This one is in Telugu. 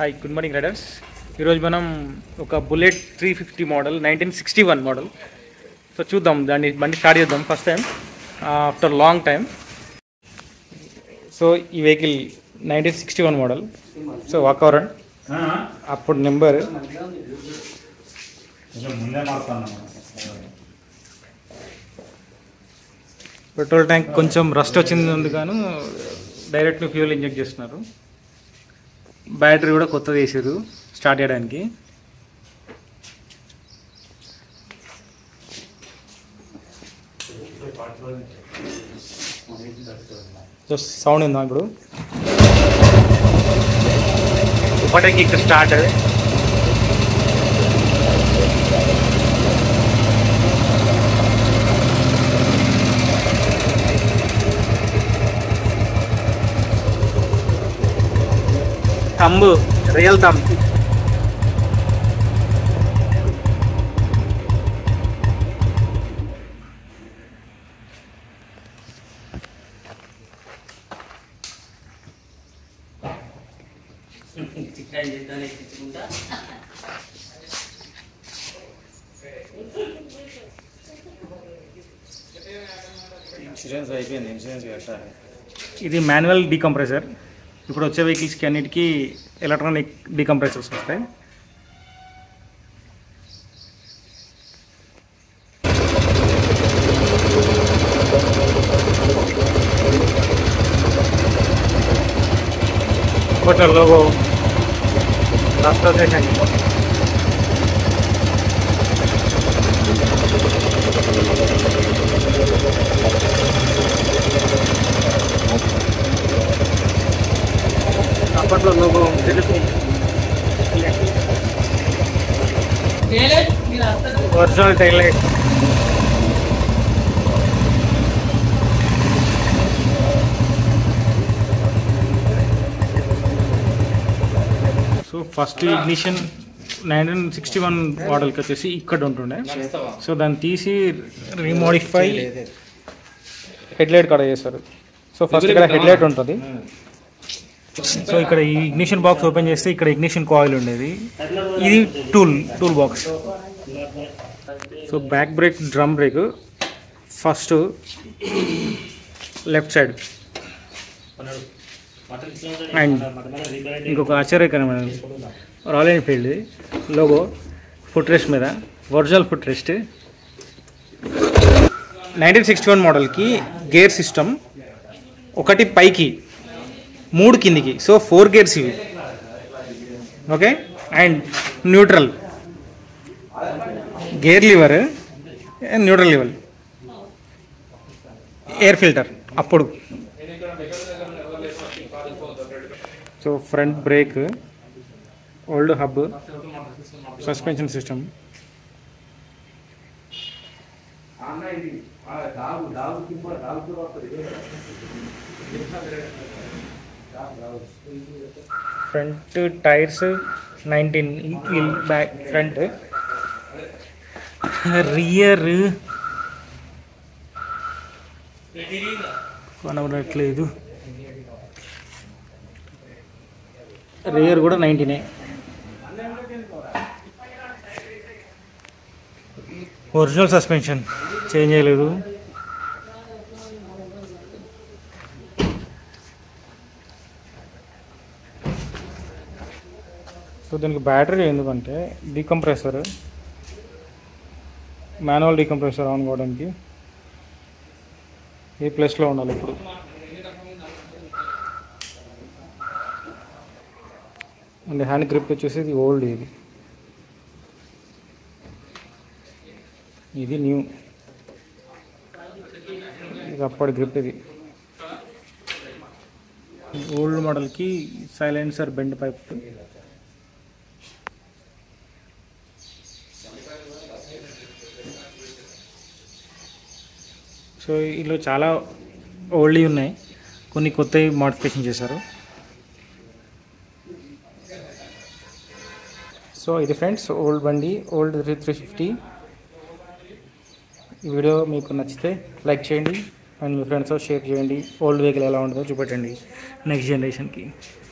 హాయ్ గుడ్ మార్నింగ్ రైడర్స్ ఈరోజు మనం ఒక bullet three fifty model nineteen sixty one model so చూద్దాం దాన్ని బండి స్టార్ట్ చేద్దాం first time after long time so ఈ vehicle nineteen sixty one model so వాకవరన్ అప్పుడు నెంబర్ ముందే మారుతాను పెట్రోల్ ట్యాంక్ కొంచెం రస్ట్ వచ్చింది అందుకను డైరెక్ట్ ఫ్యూల్ ఇంజెక్ట్ చేస్తున్నారు బ్యాటరీ కూడా కొత్తది వేసారు స్టార్ట్ చేయడానికి జస్ట్ సౌండ్ ఉందా ఇప్పుడు ఇప్పటికి ఇక్కడ స్టార్ట్ తంబు రియల్ తంబ్ ఇన్సూరెన్స్ అయిపోయింది ఇన్సూరెన్స్ కట్టాలి ఇది మాన్యువల్ డీకంప్రెసర్ ఇప్పుడు వచ్చే వెహికల్స్కి అన్నిటికీ ఎలక్ట్రానిక్ డీకంప్రెసర్స్ వస్తాయి హోటల్ లోగో రాష్ట్రదేశం అప్పట్లో లోగో తెలుసు original taillight so first ignition nineteen sixty one మోడల్కి వచ్చేసి ఇక్కడ ఉంటుండే సో దాన్ని తీసి రీమోడిఫై హెడ్లైట్ కడ చేశారు సో ఫస్ట్ ఇక్కడ హెడ్లైట్ ఉంటుంది సో ఇక్కడ ఈ ఇగ్నిషన్ బాక్స్ ఓపెన్ చేస్తే ఇక్కడ ఇగ్నిషన్ కాయిల్ ఉండేది ఇది tool tool box so back brake drum brake first left side and ఇంకొక ఆశ్చర్యకరమైన Royal Enfield logo foot rest మీద original foot rest nineteen sixty one మోడల్కి గేర్ సిస్టమ్ ఒకటి పైకి మూడు కిందికి సో ఫోర్ గేర్స్ ఇవి okay and neutral gear lever neutral lever air filter అప్పుడు so front brake old hub suspension system front tyres nineteen back front rear కనబడట్లేదు రియర్ కూడా నైన్టీనే ఒరిజినల్ సస్పెన్షన్ చేంజ్ చేయలేదు సో దీనికి బ్యాటరీ ఎందుకంటే డీకంప్రెసర్ మాన్యువల్ డీకంప్రెసర్ ఆన్ కావడానికి ఈ ప్లేస్లో ఉండాలి ఇప్పుడు అండ్ హ్యాండ్ గ్రిప్ వచ్చేసి ఇది ఓల్డ్ ఇది ఇది న్యూ ఇది అప్పటి గ్రిప్ ఇది ఓల్డ్ మోడల్కి సైలెన్సర్ బెండ్ పైప్ సో ఇందులో చాలా ఓల్డ్ ఉన్నాయి కొన్ని కొత్తవి మోడిఫికేషన్ చేశారు సో ఇది ఫ్రెండ్స్ ఓల్డ్ బండి ఓల్డ్ త్రీ త్రీ ఫిఫ్టీ ఈ వీడియో మీకు నచ్చితే లైక్ చేయండి అండ్ మీ ఫ్రెండ్స్తో షేర్ చేయండి ఓల్డ్ వెహికల్ ఎలా ఉంటుందో చూపెట్టండి నెక్స్ట్ జనరేషన్కి